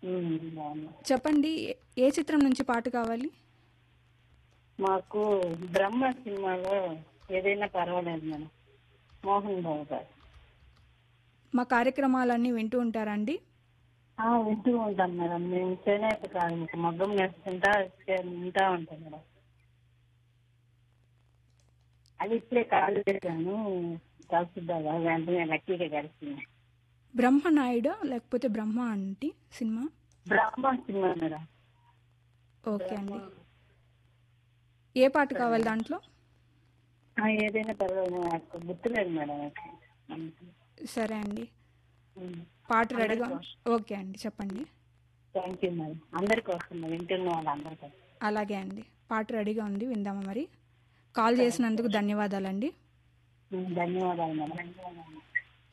ఉమ్, బాగున్నా చెప్పండి ఏ- ఏ చిత్రం నుంచి పాట కావాలి మాకు బ్రహ్మ సినిమాలో ఏదైనా పర్వాలేదు మేడం మోహన్ బాబు గారు మా కార్యక్రమాలన్నీ వింటూ ఉంటారండి ఆ, వింటూ ఉంటాం మేడం మేము చేనేత కార్మిక మగ్గం నేర్చుకుంటా చే- వింటా ఉంటాం మేడం అది ఇప్పుడే కాల్ చేశాను తలుసుద్దాగా వెంటనే లక్కీగా కలిసింది బ్రహ్మనాయుడు లేకపోతే బ్రహ్మ అంటే cinema Brahma cinema madam okay అండి ఏ పాట కావాలి దాంట్లో ఆ, ఏదైనా పర్వాలేదు నాకు గుర్తులేదు మేడం సరే అండి పాట రెడీగా ఓకే అండి చెప్పండి థ్యాంక్ యూ మేడం అందరికి వస్తుంది వింటున్న వాళ్ళందరికీ అలాగే అండి పాట రెడీగా ఉంది విందామా మరి కాల్ చేసినందుకు ధన్యవాదాలండి ధన్యవాదాలు మేడం